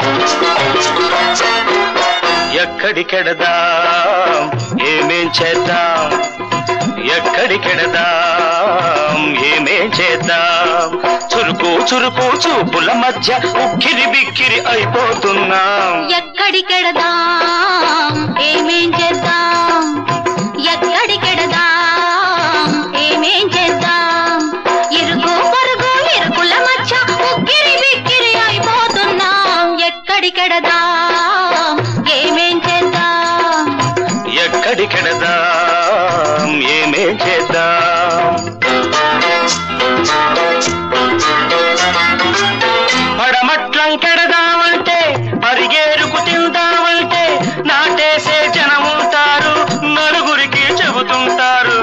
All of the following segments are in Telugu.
ఎక్కడికెడదాం ఏమేం చేద్దాం ఎక్కడికెడదాం ఏమేం చేద్దాం చురుకు చురుకు చూపుల మధ్య ఉక్కిరి బిక్కిరి అయిపోతున్నాం ఎక్కడికెడదాం ఏమేం చేద్దాం ఎక్కడికెడదాం ఏమేం చేద్దాం ఇరుగు పొరుగు ఇరుకుల మధ్య ఉక్కిరి బిక్కిరి అయిపోతున్నాం ఎక్కడికెడదాం ఏమేం చేద్దాం ఎక్కడికెడదాం ఏమేం చేద్దాం పడమట్లం కెడదామంటే పరిగేరుకు తిందామంటే నాటేసే జనముంటారు నలుగురికి చెబుతుంటారు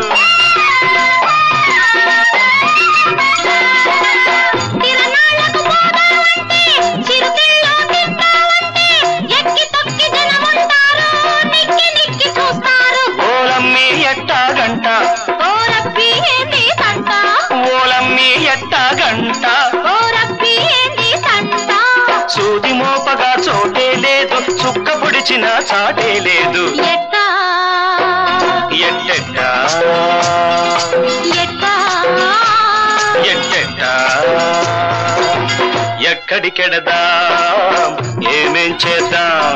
తిరణాలకు పోదామంటే చిరుతిళ్ళు తిందామంటే ఎక్కి తొక్కి జనముంటారు నిక్కి నిక్కి చూస్తారు ఓలమ్మి ఎట్టాగంట ఓరప్పి ఏంది సంట ఓలమ్మి ఎట్టాగంట ఓరప్పి ఏంది సంట సూది మోపగా చోటే లేదు చుక్క పొడిచిన చాటే లేదు ఎట్టా ఎట్టెట్టా ఎట్టా ఎట్టెట్టా ఎక్కడికెడదాం ఏమేం చేద్దాం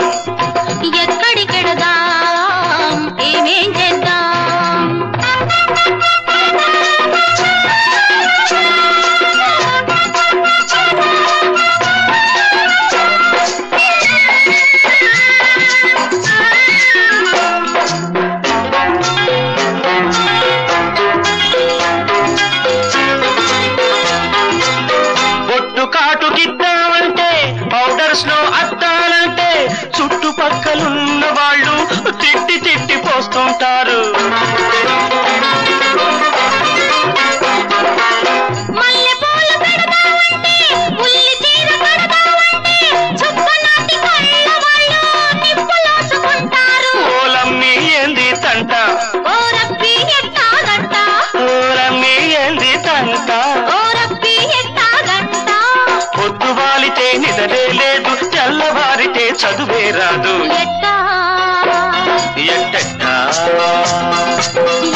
ఎక్కడికెడదాం ఏమేం చేద్దాం బొట్టు కాటుకిద్దామంటే పౌడర్స్ లో అద్దాలంటే చుట్టుపక్కలున్న వాళ్ళు తిట్టి తిట్టి పోస్తుంటారు మల్లె పూలు పెడదామంటే ఉల్లి చీర కడదామంటే చుక్కనాటి కళ్ళ వాళ్ళు నిప్పులోసుకుంటారు ఓలమ్మి ఏంది తంట ఓరప్పి ఎట్టాగంట ఓలమ్మి ఏంది తంట ఓరప్పి ఎట్టాగంట పొద్దు వాలితే నిదలే లేదు తెల్లవారితే చదువే రాదు ఎట్టా ఎట్టెట్టా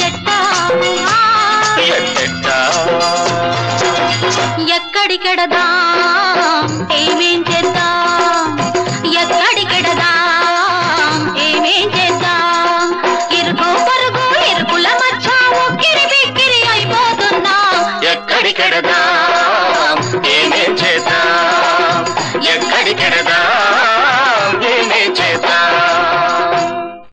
ఎట్టా ఎట్టెట్టా ఎక్కడికెడదా